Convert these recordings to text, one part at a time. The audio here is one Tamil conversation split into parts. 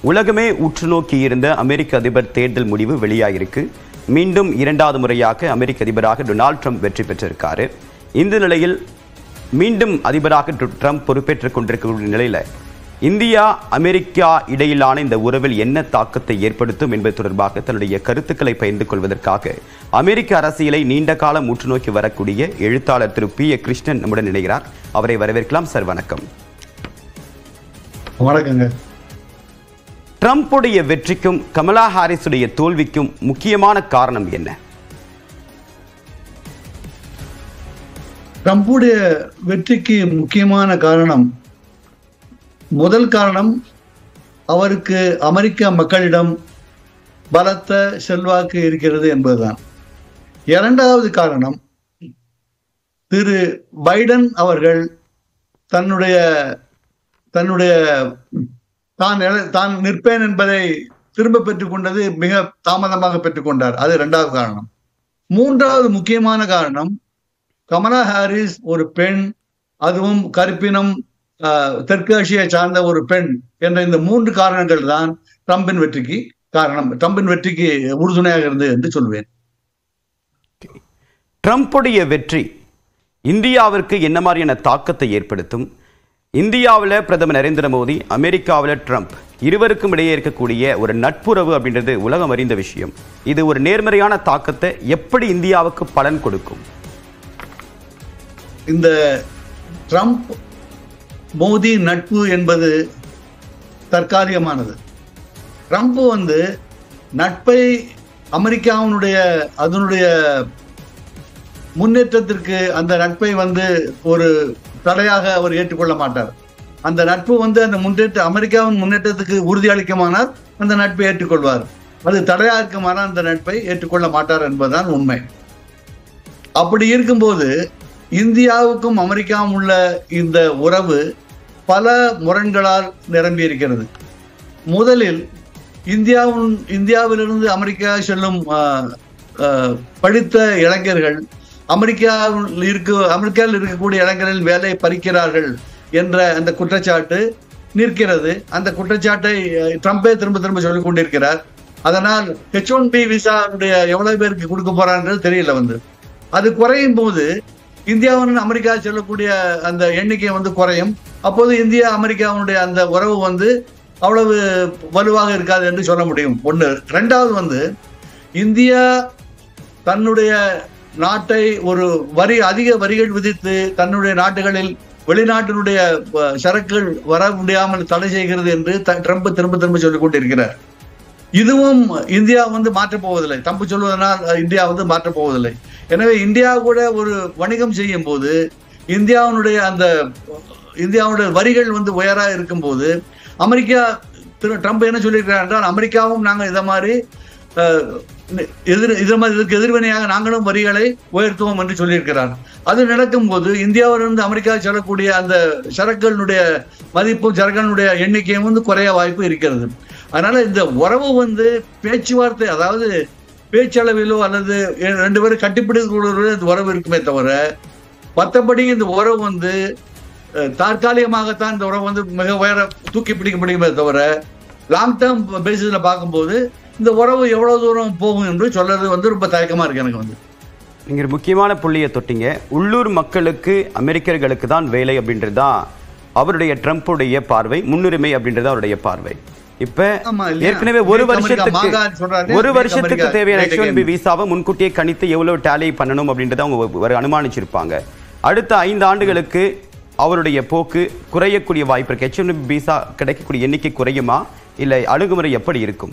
உலகமே உற்று நோக்கி இருந்த அமெரிக்க அதிபர் தேர்தல் முடிவு வெளியாகிருக்கு மீண்டும் இரண்டாவது முறையாக அமெரிக்க அதிபராக டொனால்ட் ட்ரம்ப் வெற்றி பெற்றிருக்காரு இந்த நிலையில் மீண்டும் அதிபராக ட்ரு- ட்ரம்ப் பொறுப்பேற்றுக் கொண்டிருக்கக்கூடிய நிலையில இந்தியா அமெரிக்கா இடையிலான இந்த உறவில் என்ன தாக்கத்தை ஏற்படுத்தும் என்பது தொடர்பாக தன்னுடைய கருத்துக்களை பகிர்ந்து கொள்வதற்காக அமெரிக்க அரசியலை நீண்ட காலம் உற்று நோக்கி வரக்கூடிய எழுத்தாளர் திரு பி ஏ கிருஷ்ணன் நம்முடன் இணைகிறார் அவரை வரவேற்கலாம் சார் வணக்கம் வணக்கங்க ட்ரம்புடைய வெற்றிக்கும் கமலா ஹாரிஸுடைய தோல்விக்கும் முக்கியமான காரணம் என்ன ட்ரம்புடைய வெற்றிக்கு முக்கியமான காரணம் முதல் காரணம் அவருக்கு அமெரிக்க மக்களிடம் பலத்த செல்வாக்கு இருக்கிறது என்பதுதான் இரண்டாவது காரணம் திரு பைடன் அவர்கள் தன்னுடைய தன்னுடைய தான் எல- தான் நிற்பேன் என்பதை திரும்ப பெற்றுக்கொண்டது மிக தாமதமாக பெற்றுக்கொண்டார் அது இரண்டாவது காரணம் மூன்றாவது முக்கியமான காரணம் கமலா ஹாரிஸ் ஒரு பெண் அதுவும் கருப்பினம் ஆஹ், தெற்கு ஆசியை சார்ந்த ஒரு பெண் என்ற இந்த மூன்று காரணங்கள் தான் ட்ரம்பின் வெற்றிக்கு காரணம் ட்ரம்பின் வெற்றிக்கு உறுதுணையாக இருந்தது என்று சொல்வேன் ட்ரம்புடைய வெற்றி இந்தியாவிற்கு என்ன மாதிரியான தாக்கத்தை ஏற்படுத்தும் இந்தியாவில் பிரதமர் நரேந்திர மோடி அமெரிக்காவில் ட்ரம்ப் இருவருக்கும் இடையே இருக்கக்கூடிய ஒரு நட்புறவு அப்படின்றது உலகம் அறிந்த விஷயம் இது ஒரு நேர்மறையான தாக்கத்தை எப்படி இந்தியாவுக்கு பலன் கொடுக்கும் இந்த ட்ரம்ப் மோடி நட்பு என்பது தற்காலிகமானது ட்ரம்ப் வந்து நட்பை அமெரிக்காவினுடைய அதனுடைய முன்னேற்றத்திற்கு அந்த நட்பை வந்து ஒரு தடையாக அவர் ஏற்றுக்கொள்ள மாட்டார் அந்த நட்பு வந்து அந்த முன்னேற்ற அமெரிக்காவின் முன்னேற்றத்துக்கு உறுதியளிக்குமானால் அந்த நட்பை ஏற்றுக்கொள்வார் அது தடையாக இருக்குமானால் அந்த நட்பை ஏற்றுக்கொள்ள மாட்டார் என்பதுதான் உண்மை அப்படி இருக்கும்போது இந்தியாவுக்கும் அமெரிக்காவும் உள்ள இந்த உறவு பல முரண்களால் நிரம்பி இருக்கிறது முதலில் இந்தியாவின் இந்தியாவிலிருந்து அமெரிக்கா செல்லும் ஆஹ், ஆஹ், படித்த இளைஞர்கள் அமெரிக்காவில் இருக்க அமெரிக்காவில் இருக்கக்கூடிய இளைஞர்களின் வேலையை பறிக்கிறார்கள் என்ற அந்த குற்றச்சாட்டு நிற்கிறது அந்த குற்றச்சாட்டை அஹ், ட்ரம்பே திரும்ப திரும்ப சொல்லிக் கொண்டிருக்கிறார் அதனால் ஹெச் ஒன் பி விசாவுடைய எவ்வளவு பேருக்கு கொடுக்க போறான்றது தெரியல வந்து அது குறையும் போது இந்தியாவுடன் அமெரிக்கா செல்லக்கூடிய அந்த எண்ணிக்கை வந்து குறையும் அப்போது இந்தியா அமெரிக்காவுடைய அந்த உறவு வந்து அவ்வளவு வலுவாக இருக்காது என்று சொல்ல முடியும் ஒன்று ரெண்டாவது வந்து இந்தியா தன்னுடைய நாட்டை ஒரு வரி அதிக வரிகள் விதித்து தன்னுடைய நாட்டுகளில் வெளிநாட்டினுடைய அஹ், சரக்குகள் வர முடியாமல் தடை செய்கிறது என்று த- ட்ரம்ப் திரும்ப திரும்ப சொல்லிக் கொண்டிருக்கிறார் இதுவும் இந்தியா வந்து மாற்றப் போவதில்லை தம்பு சொல்வதனால் அஹ், இந்தியா வந்து மாற்றப் போவதில்லை எனவே இந்தியா கூட ஒரு வணிகம் செய்யும் போது இந்தியாவினுடைய அந்த இந்தியாவுடைய வரிகள் வந்து உயரா இருக்கும்போது அமெரிக்கா திரு ட்ரம்ப் என்ன சொல்லியிருக்கிறார் என்றால் அமெரிக்காவும் நாங்கள் இதை மாதிரி அஹ், எதிர் இது மாதிரி இதுக்கு எதிர்வினையாக நாங்களும் வரிகளை உயர்த்துவோம் என்று சொல்லியிருக்கிறார் அது நடக்கும்போது இந்தியாவிலிருந்து அமெரிக்கா செல்லக்கூடிய அந்த சரக்குகளுடைய மதிப்பும் சரக்குகளுடைய எண்ணிக்கையும் வந்து குறைய வாய்ப்பு இருக்கிறது அதனால இந்த உறவு வந்து பேச்சுவார்த்தை அதாவது பேச்சளவிலோ அல்லது எ- ரெண்டு பேரும் கட்டிப்பிடிக்கூடிய இந்த உறவு இருக்குமே தவிர மற்றபடி இந்த உறவு வந்து அஹ், தற்காலிகமாகத்தான் இந்த உறவு வந்து மிக உயர தூக்கி பிடிக்க முடியுமே தவிர லாங் டேர்ம் பேசிஸ்ல பார்க்கும்போது இந்த உறவு எவ்வளவு தூரம் போகும் என்று சொல்றது வந்து ரொம்ப தயக்கமா இருக்கு எனக்கு வந்து நீங்க ஒரு முக்கியமான புள்ளியை தொட்டீங்க உள்ளூர் மக்களுக்கு அமெரிக்கர்களுக்கு தான் வேலை அப்படின்றது தான் அவருடைய ட்ரம்ப்புடைய பார்வை முன்னுரிமை அப்படின்றது அவருடைய பார்வை இப்ப ஆமா, இல்லையா? ஏற்கனவே ஒரு மேற்கு அமெரிக்கா வருஷத்துக்கு மாகாணம் சொல்றாரு, ஒரு மேற்கு வருஷத்துக்கு அமெரிக்கா தேவையான great H one B again. விசாவை முன்கூட்டியே கணித்து எவ்வளவு டேலி பண்ணணும் அப்படின்றத அவங்க ஒரு- ஒரு அனுமானிச்சிருப்பாங்க அடுத்த ஐந்து ஆண்டுகளுக்கு அவருடைய போக்கு குறையக்கூடிய வாய்ப்பு இருக்கு எச் ஒன் பி விசா கிடைக்கக்கூடிய எண்ணிக்கை குறையுமா இல்லை அணுகுமுறை எப்படி இருக்கும்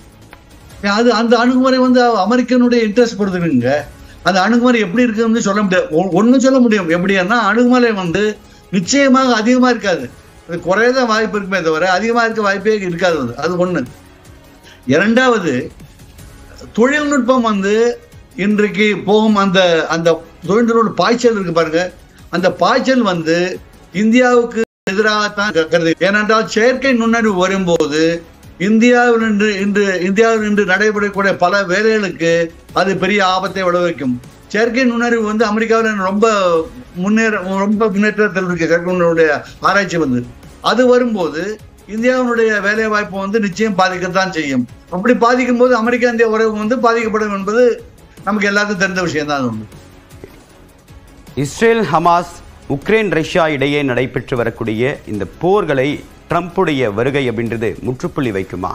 அது அந்த அணுகுமுறை வந்து அமெரிக்கனுடைய இன்ட்ரெஸ்ட் பொறுத்துருங்க அந்த அணுகுமுறை எப்படி இருக்குன்னு சொல்ல முடியாது ஒ- ஒண்ணும் சொல்ல முடியும் எப்படின்னா அணுகுமுறை வந்து நிச்சயமாக அதிகமா இருக்காது அது குறையதான் வாய்ப்பு இருக்குமே தவிர அதிகமா இருக்க வாய்ப்பே இருக்காது அது. அது ஒண்ணு இரண்டாவது தொழில்நுட்பம் வந்து இன்றைக்கு போகும் அந்த அந்த தொழில்நுட்ப பாய்ச்சல் இருக்கு பாருங்க அந்த பாய்ச்சல் வந்து இந்தியாவுக்கு எதிராகத்தான் கருது ஏனென்றால் செயற்கை நுண்ணறிவு வரும்போது இந்தியாவில் இன்று இன்று இந்தியாவில் இன்று நடைபெறக்கூடிய பல வேலைகளுக்கு அது பெரிய ஆபத்தை விளைவிக்கும் செயற்கை நுண்ணறிவு வந்து அமெரிக்காவில் ரொம்ப முன்னேற ரொம்ப முன்னேற்றத்தில் இருக்கு செயற்கை நுண்ணறிவுடைய ஆராய்ச்சி வந்து அது வரும்போது இந்தியாவினுடைய வேலை வாய்ப்பு வந்து நிச்சயம் பாதிக்கத்தான் செய்யும் அப்படி பாதிக்கும் போது அமெரிக்கா இந்திய உறவு வந்து பாதிக்கப்படும் என்பது நமக்கு எல்லாத்துக்கும் தெரிந்த விஷயம் தான் ஒன்று இஸ்ரேல் ஹமாஸ் உக்ரைன் ரஷ்யா இடையே நடைபெற்று வரக்கூடிய இந்த போர்களை ட்ரம்ப்புடைய வருகை அப்படின்றது முற்றுப்புள்ளி வைக்குமா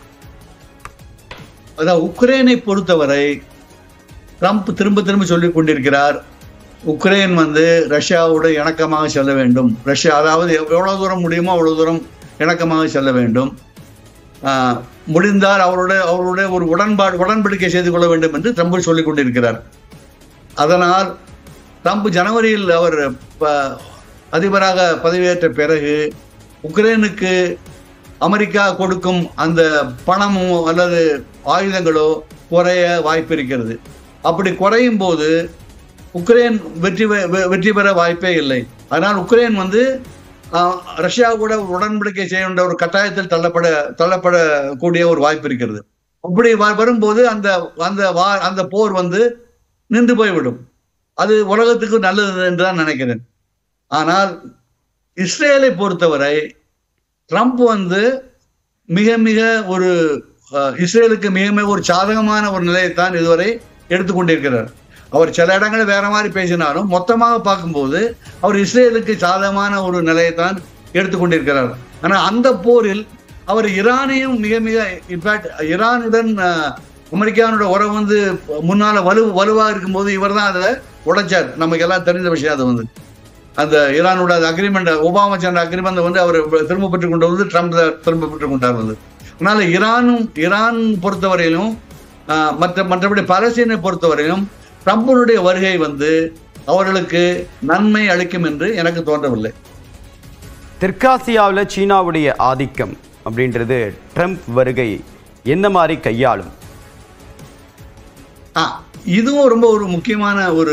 அதாவது உக்ரைனை பொறுத்தவரை ட்ரம்ப் திரும்ப திரும்ப சொல்லிக் கொண்டிருக்கிறார் உக்ரைன் வந்து ரஷ்யாவோட இணக்கமாக செல்ல வேண்டும் ரஷ்யா அதாவது எவ்வளவு தூரம் முடியுமோ அவ்வளவு தூரம் இணக்கமாக செல்ல வேண்டும் ஆஹ், முடிந்தால் அவருடைய அவருடைய ஒரு உடன்பாடு உடன்படிக்கை செய்து கொள்ள வேண்டும் என்று ட்ரம்ப் சொல்லிக் கொண்டிருக்கிறார் அதனால் ட்ரம்ப் ஜனவரியில் அவர் ப- அதிபராக பதவியேற்ற பிறகு உக்ரைனுக்கு அமெரிக்கா கொடுக்கும் அந்த பணமோ அல்லது ஆயுதங்களோ குறைய வாய்ப்பு இருக்கிறது அப்படி குறையும் போது உக்ரைன் வெற்றி பெ- வெ- வெற்றி பெற வாய்ப்பே இல்லை அதனால் உக்ரைன் வந்து ஆஹ், ரஷ்யா கூட ஒரு உடன்படிக்கை செய்ய வேண்டிய ஒரு கட்டாயத்தில் தள்ளப்பட தள்ளப்படக்கூடிய ஒரு வாய்ப்பு இருக்கிறது அப்படி வ- வரும்போது அந்த அந்த வா அந்த போர் வந்து நின்று போய்விடும் அது உலகத்துக்கு நல்லது என்று தான் நினைக்கிறேன் ஆனால் இஸ்ரேலை பொறுத்தவரை ட்ரம்ப் வந்து மிக மிக ஒரு அஹ், இஸ்ரேலுக்கு மிக மிக ஒரு சாதகமான ஒரு நிலையைத்தான் இதுவரை எடுத்துக்கொண்டிருக்கிறார் அவர் சில இடங்களில் வேற மாதிரி பேசினாலும் மொத்தமாக பார்க்கும்போது அவர் இஸ்ரேலுக்கு சாதகமான ஒரு நிலையைத்தான் எடுத்துக்கொண்டிருக்கிறார் ஆனால் அந்த போரில் அவர் ஈரானையும் மிக மிக இன்ஃபேக்ட் ஈரானுடன் அஹ், அமெரிக்காவோட உறவு வந்து முன்னால வலு வலுவாக இருக்கும்போது இவர் தான் அதை உடைச்சார் நமக்கு எல்லாம் தெரிஞ்ச விஷயம் அது வந்து அந்த ஈரானோட அக்ரிமெண்ட் ஒபாமா சொன்ன அக்ரிமெண்ட் வந்து அவர் திரும்ப பெற்றுக் கொண்டு வந்து ட்ரம்ப் தான் திரும்ப பெற்றுக் கொண்டார் வந்து அதனால ஈரானும் ஈரான் பொறுத்தவரையிலும் ஆஹ், மற்ற மற்றபடி பாலஸ்தீனை பொறுத்தவரையிலும் ட்ரம்பினுடைய வருகை வந்து அவர்களுக்கு நன்மை அளிக்கும் என்று எனக்கு தோன்றவில்லை தெற்காசியாவில் சீனாவுடைய ஆதிக்கம் அப்படின்றது ட்ரம்ப் வருகை எந்த மாதிரி கையாளும் ஆ இதுவும் ரொம்ப ஒரு முக்கியமான ஒரு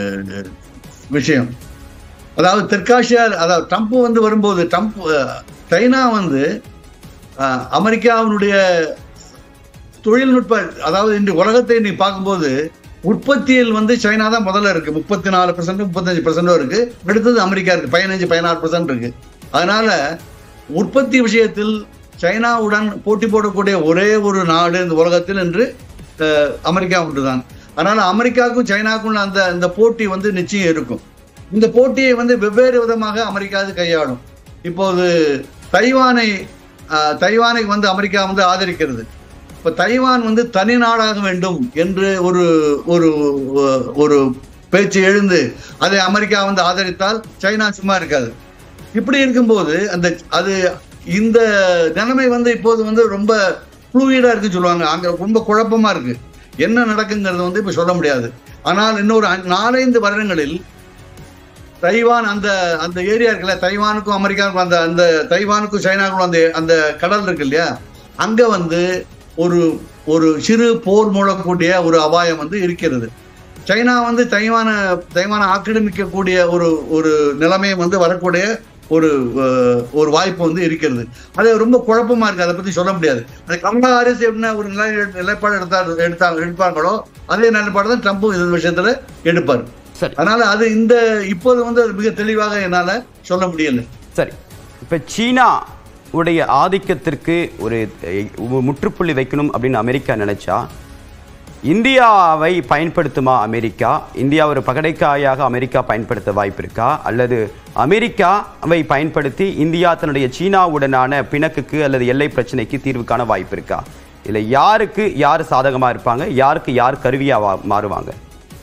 விஷயம் அதாவது தெற்காசியா அதாவது ட்ரம்ப் வந்து வரும்போது ட்ரம்ப் அஹ், சைனா வந்து அஹ், அமெரிக்காவினுடைய தொழில்நுட்ப அதாவது இன்று உலகத்தை நீ பார்க்கும்போது உற்பத்தியில் வந்து சைனா தான் முதல்ல இருக்கு முப்பத்தி நாலு பர்சன்ட் முப்பத்தஞ்சு பர்சன்டும் இருக்கு அடுத்தது அமெரிக்கா இருக்கு பதினஞ்சு பதினாறு பர்சன்ட் இருக்கு அதனால உற்பத்தி விஷயத்தில் சைனாவுடன் போட்டி போடக்கூடிய ஒரே ஒரு நாடு இந்த உலகத்தில் என்று அஹ், அமெரிக்கா ஒன்றுதான் அதனால அமெரிக்காவுக்கும் சைனாவுக்கும் உள்ள அந்த இந்த போட்டி வந்து நிச்சயம் இருக்கும் இந்த போட்டியை வந்து வெவ்வேறு விதமாக அமெரிக்கா அது கையாளும் இப்போது தைவானை அஹ், தைவானை வந்து அமெரிக்கா வந்து ஆதரிக்கிறது இப்ப தைவான் வந்து தனி நாடாக வேண்டும் என்று ஒரு ஒரு ஒரு பேச்சு எழுந்து அதை அமெரிக்கா வந்து ஆதரித்தால் சைனா சும்மா இருக்காது இப்படி இருக்கும்போது அந்த அது இந்த நிலைமை வந்து இப்போது வந்து ரொம்ப ஃப்ளூயிடா இருக்குன்னு சொல்லுவாங்க அங்க ரொம்ப குழப்பமா இருக்கு என்ன நடக்குங்கிறது வந்து இப்ப சொல்ல முடியாது ஆனால் இன்னொரு அ- நாலைந்து வருடங்களில் தைவான் அந்த அந்த ஏரியா இருக்குல்ல தைவானுக்கும் அமெரிக்காவுக்கும் அந்த அந்த தைவானுக்கும் சைனாவுக்கும் அந்த அந்த கடல் இருக்கு இல்லையா அங்க வந்து ஒரு ஒரு சிறு போர் மூடக்கூடிய ஒரு அபாயம் வந்து இருக்கிறது சைனா வந்து தைவான தைவானை ஆக்கிரமிக்கக்கூடிய ஒரு ஒரு நிலைமை வந்து வரக்கூடிய ஒரு அஹ், ஒரு வாய்ப்பு வந்து இருக்கிறது அது ரொம்ப குழப்பமா இருக்கு அதை பத்தி சொல்ல முடியாது அது கமலா ஹாரிஸ் என்ன ஒரு நிலை நிலைப்பாடு எடுத்தார் எடுத்தா எடுப்பார்களோ அதே நிலைப்பாடு தான் ட்ரம்ப்பும் இந்த விஷயத்துல எடுப்பார் சரி அதனால அது இந்த இப்போது வந்து அது மிக தெளிவாக என்னால சொல்ல முடியல சரி இப்போ சீனா உடைய ஆதிக்கத்திற்கு ஒரு அஹ், ஒரு முற்றுப்புள்ளி வைக்கணும் அப்படின்னு அமெரிக்கா நினைச்சா இந்தியாவை பயன்படுத்துமா அமெரிக்கா இந்தியா ஒரு பகடைக்காயாக அமெரிக்கா பயன்படுத்த வாய்ப்பு இருக்கா அல்லது அமெரிக்காவை பயன்படுத்தி இந்தியா தன்னுடைய சீனாவுடனான பிணக்குக்கு அல்லது எல்லை பிரச்சனைக்கு தீர்வு காண வாய்ப்பு இருக்கா இல்லை யாருக்கு யார் சாதகமாக இருப்பாங்க யாருக்கு யார் கருவியாக வா- மாறுவாங்க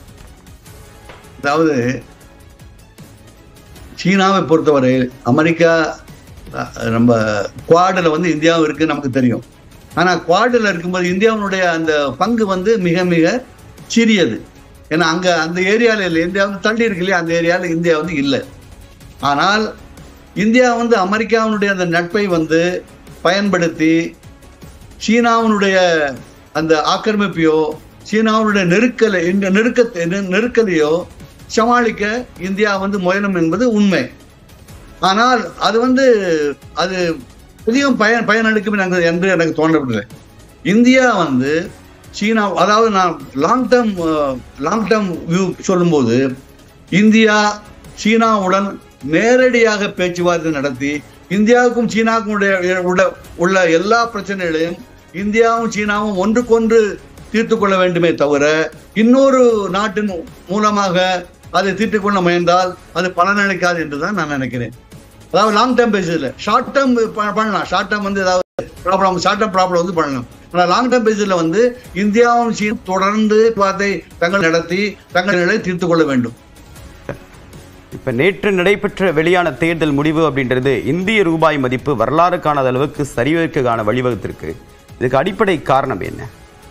அதாவது சீனாவை பொறுத்தவரை அமெரிக்கா அஹ், நம்ம குவாடில் வந்து இந்தியாவும் இருக்கு நமக்கு தெரியும் ஆனா குவாடில் இருக்கும்போது இந்தியாவினுடைய அந்த பங்கு வந்து மிக மிக சிறியது ஏன்னா அங்க அந்த ஏரியால இல்லை இந்தியா வந்து தள்ளி இருக்கு இல்லையா அந்த ஏரியாவில் இந்தியா வந்து இல்லை ஆனால் இந்தியா வந்து அமெரிக்காவினுடைய அந்த நட்பை வந்து பயன்படுத்தி சீனாவினுடைய அந்த ஆக்கிரமிப்பையோ சீனாவுடைய நெருக்கலை இந்த நெருக்கத்தை நெ- நெருக்கலையோ சமாளிக்க இந்தியா வந்து முயலும் என்பது உண்மை ஆனால் அது வந்து அது அதிகம் பயன் பயனளிக்கும் எனக்கு- என்று எனக்கு தோன்றவில்லை இந்தியா வந்து சீனா அதாவது நான் long term long term view சொல்லும்போது இந்தியா சீனாவுடன் நேரடியாக பேச்சுவார்த்தை நடத்தி இந்தியாவுக்கும் சீனாவுக்கும் உடைய- உள்ள உள்ள எல்லா பிரச்சனைகளையும் இந்தியாவும் சீனாவும் ஒன்றுக்கொன்று தீர்த்து கொள்ள வேண்டுமே தவிர இன்னொரு நாட்டின் மூலமாக அதை தீர்த்து கொள்ள முயன்றால் அது பலனளிக்காது என்று தான் நான் நினைக்கிறேன் அதாவது லாங் டேர்ம் பேசிஸில் ஷார்ட் டேர்ம் பண்ணலாம் ஷார்ட் டேர்ம் வந்து ஏதாவது ப்ராப்ளம் ஷார்ட் டேர்ம் ப்ராப்ளம் வந்து பண்ணலாம் ஆனால் லாங் டேர்ம் பேசிஸில் வந்து இந்தியாவும் சீன் தொடர்ந்து வார்த்தை தங்கள் நடத்தி தங்கள் நிலை தீர்த்து கொள்ள வேண்டும் இப்ப நேற்று நடைபெற்ற வெளியான தேர்தல் முடிவு அப்படின்றது இந்திய ரூபாய் மதிப்பு வரலாறு காணாத அளவுக்கு சரிவதற்கான வழிவகுத்திருக்கு இதுக்கு அடிப்படை காரணம் என்ன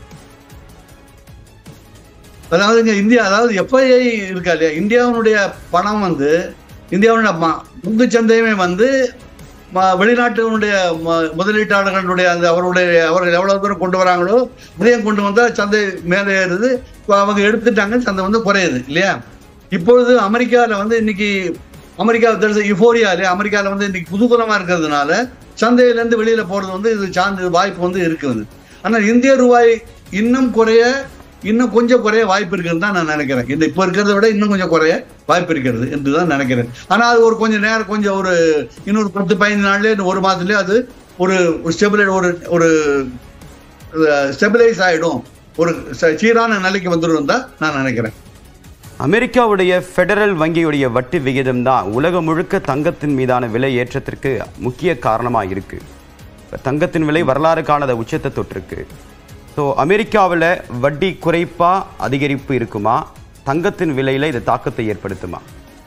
அதாவது இங்க இந்தியா அதாவது எஃப்ஐஐ இருக்கா இல்லையா இந்தியாவினுடைய பணம் வந்து இந்தியாவுடைய ம- பங்கு சந்தையுமே வந்து ம- வெளிநாட்டினுடைய ம- முதலீட்டாளர்களுடைய அந்த அவருடைய அவர்கள் எவ்வளவு தூரம் கொண்டு வராங்களோ அதையும் கொண்டு வந்தால் சந்தை மேலே ஏறுது இப்ப அவங்க எடுத்துட்டாங்க சந்தை வந்து குறையுது இல்லையா இப்பொழுது அமெரிக்காவில் வந்து இன்னைக்கு அமெரிக்கா யுஃபோரியா இல்லையா அமெரிக்காவில் வந்து இன்னைக்கு குதூகலமா இருக்கிறதுனால சந்தையிலேருந்து வெளியில போறது வந்து இது சார்ந்த வாய்ப்பு வந்து இருக்குது ஆனால் இந்திய ரூபாய் இன்னும் குறைய இன்னும் கொஞ்சம் குறைய வாய்ப்பு இருக்குன்னு தான் நான் நினைக்கிறேன் இந்த இப்போ இருக்கிறத விட இன்னும் கொஞ்சம் குறைய வாய்ப்பு இருக்கிறது என்று தான் நினைக்கிறேன் ஆனால் அது ஒரு கொஞ்சம் நேரம் கொஞ்சம் ஒரு இன்னொரு பத்து பதினஞ்சு நாள்லயே இன்னும் ஒரு மாதத்துலேயே அது ஒரு ஸ்டெபிலை ஒரு ஒரு ஸ்டெபிலைஸ் ஆகிடும் ஒரு ச- சீரான நிலைக்கு வந்துடும் தான் நான் நினைக்கிறேன் அமெரிக்காவுடைய ஃபெடரல் வங்கியுடைய வட்டி விகிதம் தான் உலகம் முழுக்க தங்கத்தின் மீதான விலை ஏற்றத்திற்கு முக்கிய காரணமா இருக்கு இப்ப தங்கத்தின் விலை வரலாறு காணாத உச்சத்தை தொட்டிருக்கு ஸோ அமெரிக்காவில் வட்டி குறைப்பா அதிகரிப்பு இருக்குமா தங்கத்தின் விலையில இது தாக்கத்தை ஏற்படுத்துமா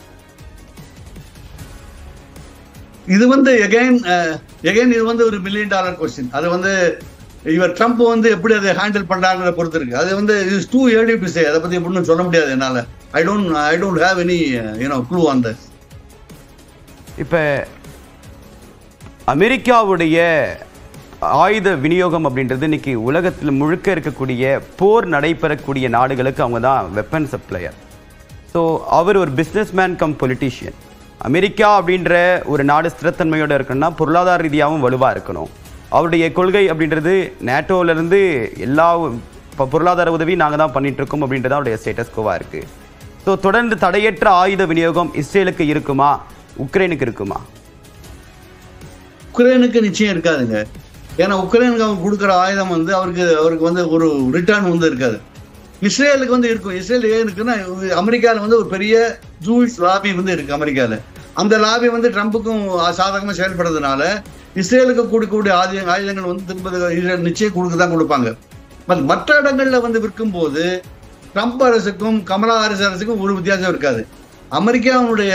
இது வந்து எகைன் எகைன் இது வந்து ஒரு மில்லியன் டாலர் கொஸ்டின் அது வந்து இவர் ட்ரம்ப் வந்து எப்படி அதை ஹேண்டில் பண்றாங்கிறத பொறுத்து இருக்கு அது வந்து is too early to say அதை பத்தி எப்படின்னு சொல்ல முடியாது என்னால I don't I don't have any you know clue on that இப்போ அமெரிக்காவுடைய ஆயுத விநியோகம் அப்படின்றது இன்னைக்கு உலகத்தில் முழுக்க இருக்கக்கூடிய போர் நடைபெறக்கூடிய நாடுகளுக்கு அவங்க தான் வெப்பன் சப்ளையர் ஸோ அவர் ஒரு businessman cum politician America அப்படின்ற ஒரு நாடு ஸ்திரத்தன்மையோட இருக்கணும்னா பொருளாதார ரீதியாகவும் வலுவாக இருக்கணும் அவருடைய கொள்கை அப்படின்றது நேட்டோவிலேருந்து எல்லா ப- பொருளாதார உதவி நாங்கள் தான் பண்ணிட்டு இருக்கோம் அப்படின்றது அவருடைய ஸ்டேட்டஸ் கோவாக இருக்குது ஸோ தொடர்ந்து தடையற்ற ஆயுத விநியோகம் இஸ்ரேலுக்கு இருக்குமா உக்ரைனுக்கு இருக்குமா உக்ரைனுக்கு நிச்சயம் இருக்காதுங்க ஏன்னா உக்ரைனுக்கு அவங்க கொடுக்குற ஆயுதம் வந்து அவருக்கு அவருக்கு வந்து ஒரு ரிட்டர்ன் வந்து இருக்காது இஸ்ரேலுக்கு வந்து இருக்கும் இஸ்ரேல் ஏன் இருக்குன்னா அமெரிக்காவில் வந்து ஒரு பெரிய ஜூஸ் லாபி வந்து இருக்கு அமெரிக்காவில் அந்த லாபி வந்து ட்ரம்புக்கும் சாதகமாக செயல்படுறதுனால இஸ்ரேலுக்கு கொடுக்கக்கூடிய ஆயுத ஆயுதங்கள் வந்து திரும்ப இஸ்ரேல் நிச்சயம் கொடுக்க தான் கொடுப்பாங்க பட் மற்ற இடங்கள்ல வந்து விற்கும்போது ட்ரம்ப் அரசுக்கும் கமலா ஹாரிஸ் அரசுக்கும் ஒரு வித்தியாசம் இருக்காது அமெரிக்காவுடைய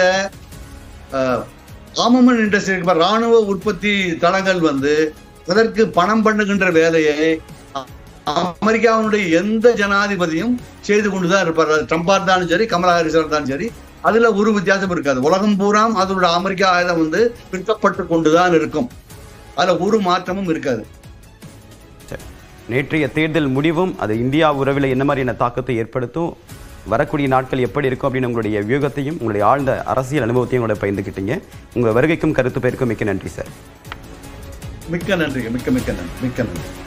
ஆமமன் இண்டஸ்ட்ரி இருக்கு பாரு, ராணுவ உற்பத்தி தளங்கள் வந்து அதற்கு பணம் பண்ணுகின்ற வேலையை அ- அமெரிக்காவினுடைய எந்த ஜனாதிபதியும் செய்து கொண்டுதான் இருப்பார் அது ட்ரம்பா இருந்தாலும் சரி கமலா ஹாரிஸ் இருந்தாலும் சரி அதுல ஒரு வித்தியாசம் இருக்காது உலகம் பூராம் அதோட அமெரிக்கா ஆயுதம் வந்து விற்கப்பட்டு கொண்டுதான் இருக்கும் அதுல ஒரு மாற்றமும் இருக்காது சரி. நேற்றைய தேர்தல் முடிவும் அது இந்தியா உறவில் என்ன மாதிரியான தாக்கத்தை ஏற்படுத்தும் வரக்கூடிய நாட்கள் எப்படி இருக்கும் அப்படின்னு உங்களுடைய வியூகத்தையும் உங்களுடைய ஆழ்ந்த அரசியல் அனுபவத்தையும் உங்களோட பகிர்ந்துக்கிட்டீங்க உங்கள் வருகைக்கும் கருத்து பெயருக்கும் மிக்க நன்றி சார் மிக்க நன்றி மிக்க மிக்க நன்றி மிக்க நன்றி